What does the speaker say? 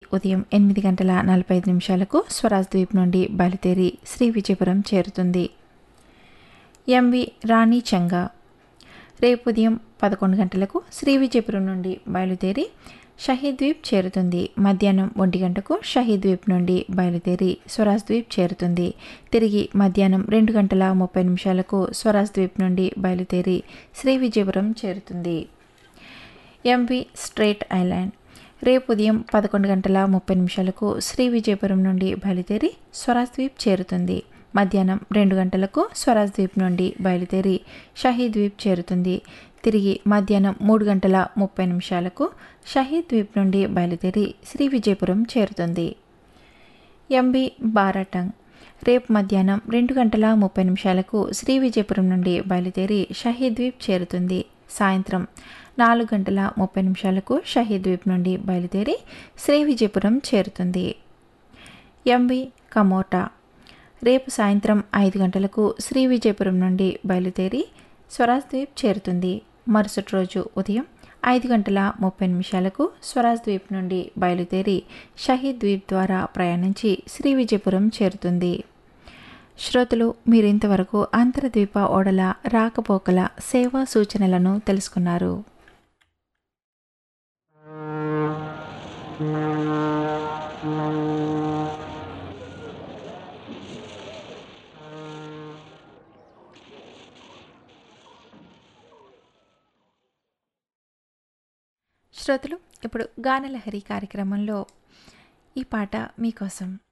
ఉదయం ఎనిమిది గంటల నలభై ఐదు నిమిషాలకు స్వరాజ్ ద్వీప్ నుండి బయలుదేరి శ్రీ విజయపురం చేరుతుంది ఎంవి రాణి చంగా రేపు ఉదయం పదకొండు గంటలకు శ్రీ విజయపురం నుండి బయలుదేరి షహీద్ ద్వీప్ చేరుతుంది మధ్యాహ్నం ఒంటి గంటకు షహీద్ ద్వీప్ నుండి బయలుదేరి స్వరాజ్ ద్వీప్ చేరుతుంది తిరిగి మధ్యాహ్నం రెండు గంటల ముప్పై నిమిషాలకు స్వరాజ్ ద్వీప్ నుండి బయలుదేరి శ్రీ విజయపురం చేరుతుంది ఎంవి స్ట్రేట్ ఐలాండ్ రేపు ఉదయం పదకొండు గంటల ముప్పై నిమిషాలకు శ్రీ విజయపురం నుండి బయలుదేరి స్వరాజ్ ద్వీప్ చేరుతుంది మధ్యాహ్నం రెండు గంటలకు స్వరాజ్ ద్వీప్ నుండి బయలుదేరి షహీద్ ద్వీప్ చేరుతుంది తిరిగి మధ్యాహ్నం మూడు గంటల ముప్పై నిమిషాలకు షహీద్ ద్వీప్ నుండి బయలుదేరి శ్రీ విజయపురం చేరుతుంది ఎంబి బారాటంగ్ రేపు మధ్యాహ్నం రెండు గంటల ముప్పై నిమిషాలకు శ్రీ విజయపురం నుండి బయలుదేరి షహీద్ ద్వీప్ చేరుతుంది సాయంత్రం నాలుగు గంటల ముప్పై నిమిషాలకు షహీద్ ద్వీప్ నుండి బయలుదేరి శ్రీ విజయపురం చేరుతుంది ఎంబి కమోటా రేపు సాయంత్రం ఐదు గంటలకు శ్రీ విజయపురం నుండి బయలుదేరి స్వరాజ్ ద్వీప్ చేరుతుంది మరుసటి రోజు ఉదయం ఐదు గంటల ముప్పై నిమిషాలకు స్వరాజ్ ద్వీప్ నుండి బయలుదేరి షహీద్ ద్వీప్ ద్వారా ప్రయాణించి శ్రీ విజయపురం చేరుతుంది శ్రోతలు మీరు ఇంతవరకు అంతర్ద్వీప ఓడల రాకపోకల సేవా సూచనలను తెలుసుకున్నారు శ్రోతలు ఇప్పుడు గానలహరి కార్యక్రమంలో ఈ పాట మీకోసం